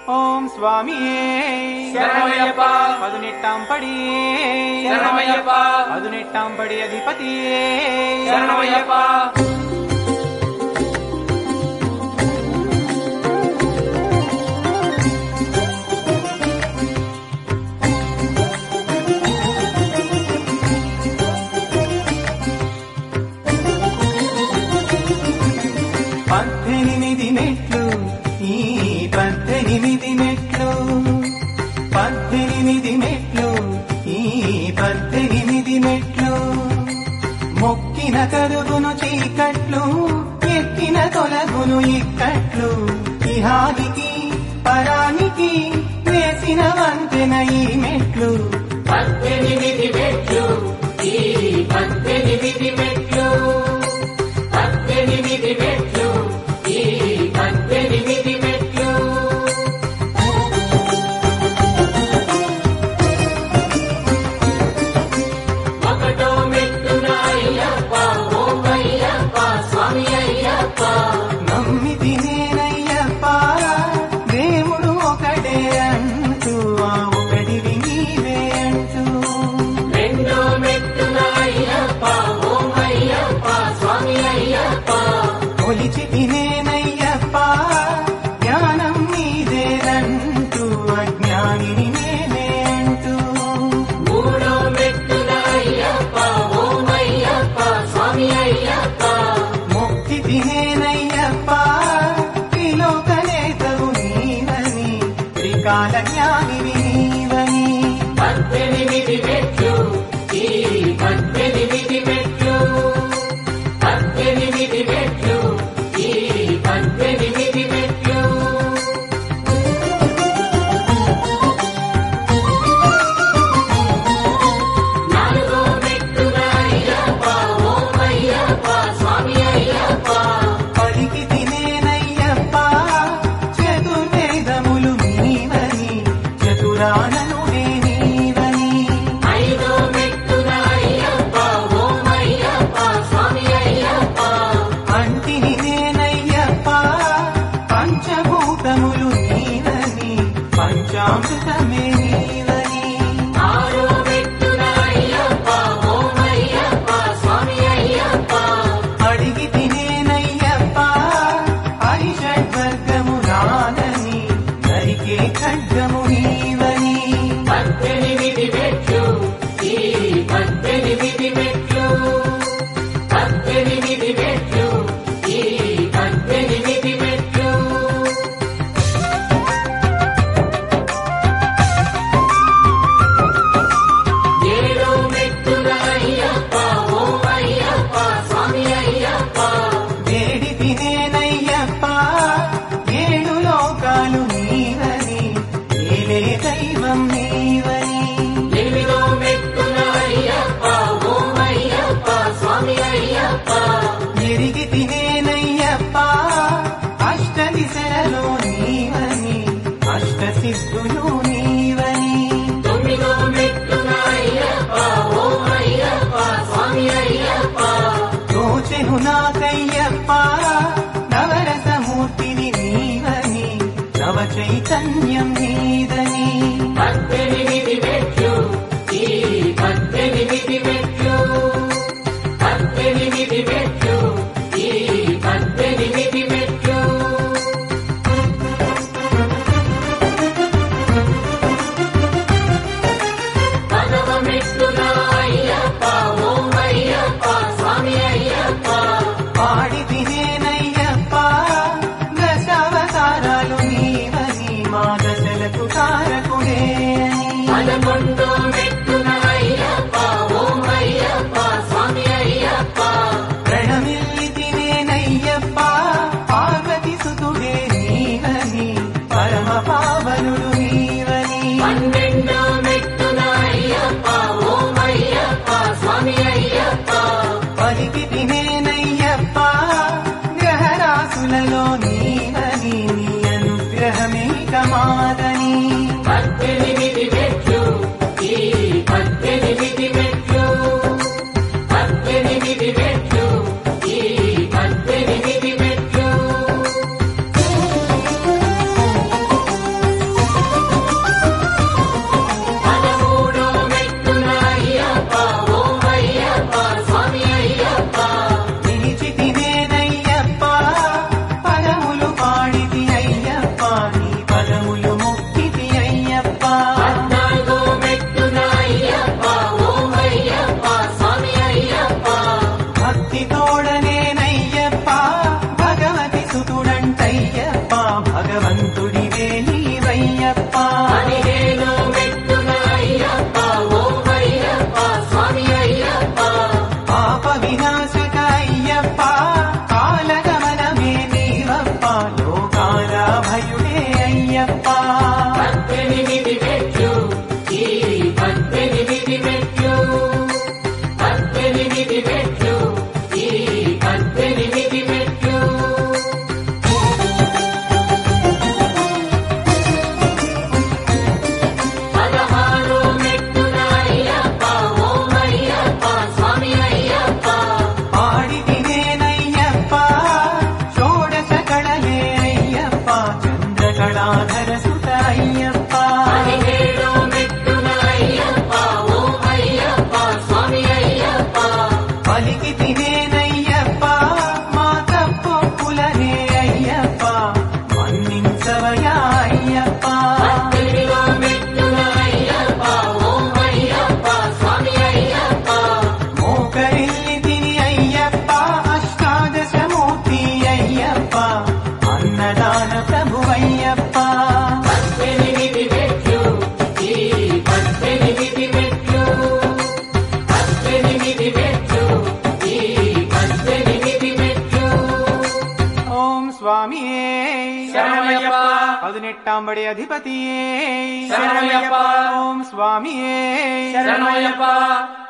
ఓం స్వామి శరణమయ్యప్ప. పదునెట్టాం పడి శరణమయ్యప్ప. పదునెట్టాం పడి అధిపతి శరణమయ్యప్ప పద్దెనిమిది మెట్లు ఈ పద్దెనిమిది మెట్లు పద్దెనిమిది మెట్లు ఈ పద్దెనిమిది మెట్లు మొక్కిన కరుగును చీకట్లు ఎక్కిన తొలగును ఇక్కట్లు ఇహానికి పరానికి వేసిన వంతెన ఈ మెట్లు పద్దెనిమిది మెట్లు ఈ పద్దెనిమిది మెట్లు పద్దెనిమిది మెట్లు ఈ పద్దెనిమిది మెట్లు ఒకటో మెట్టున అయ్యప్ప ఓం అయ్యప్ప స్వామి అయ్యప్ప నమ్మి తినేనయ్యప్ప దేవుడు ఒకడే అంటూ ఆ ఒకటివి నీవే అంటూ రెండో మెట్టున అయ్యప్ప ఓం అయ్యప్ప స్వామి అయ్యప్ప కొలిచి తినేనయ్యప్ప జ్ఞానం నీదేనంటూ అజ్ఞానిని నేనే అంటూ మూడో మెట్టున అయ్యప్ప ఓం అయ్యప్ప స్వామి అయ్యప్ప మొక్కి తినేనయ్యప్ప త్రిలోకనేతవు నీవని త్రికాల జ్ఞానివి నీవని పద్దెనిమిది మెట్లు ఈ పద్దెనిమిది మెట్లు పద్దెనిమిది మెట్లు ఈ పద్దెనిమిది మెట్లు నాలుగో మెట్టున అయ్యప్ప ఓం అయ్యప్ప స్వామి అయ్యప్ప పలికి తినేనయ్యప్ప చతుర్వేదములు నీవని చతురాననుడే నీవని ఐదో మెట్టున అయ్యప్ప ఓం అయ్యప్ప స్వామి అయ్యప్ప అంటిని నేనయ్యప్ప పంచభూతములు నీవని పంచామృతమే నీవని ఆరో మెట్టున అయ్యప్ప ఓం అయ్యప్ప స్వామి అయ్యప్ప అడిగి తినేనయ్యప్ప హరిషడ్వర్గము రాదని నరికే ఖడ్గము నీవని పద్దెనిమిది మెట్లు ఈ పద్దెనిమిది మెట్లు పద్దెనిమిది మెట్లు ఈ పద్దెనిమిది మెట్లు ఏడో మెట్టున అయ్యప్ప ఓం అయ్యప్ప స్వామి అయ్యప్ప వేడి తినేనయ్యప్ప ఏడు లోకాలు నీవని ఏలే దైవం నీవని ఎనిమిదో మెట్టున అయ్యప్ప ఓం అయ్యప్ప స్వామి అయ్యప్ప ఎరిగి తినేనయ్యప్ప అష్ట దిశలలో నీవని అష్ట సిద్ధులు నీవని తొమ్మిదో మెట్టున అయ్యప్ప ఓం అయ్యప్ప స్వామి అయ్యప్ప తోచెను నాకయ్యప్ప నవరసమూర్తిని నీవని నవ చైతన్యం నీదని పద్దెనిమిది మెట్లు ఈ పద్దెనిమిది మెట్లు పద్దెనిమిది మెట్లు ఈ పద్దెనిమిది మెట్లు పదవ మెట్టున అయ్యప్ప ఓం అయ్యప్ప స్వామి అయ్యప్ప పాడి తినేనయ్యప్ప దశావతారాలు నీవని మా దశలకు కారణం சுவாமியே శరణమయ్యప్ప பதினெட்டாம்படி அதிபதியே శరణమయ్యప్ప ஓம் சுவாமியே శరణమయ్యప్ప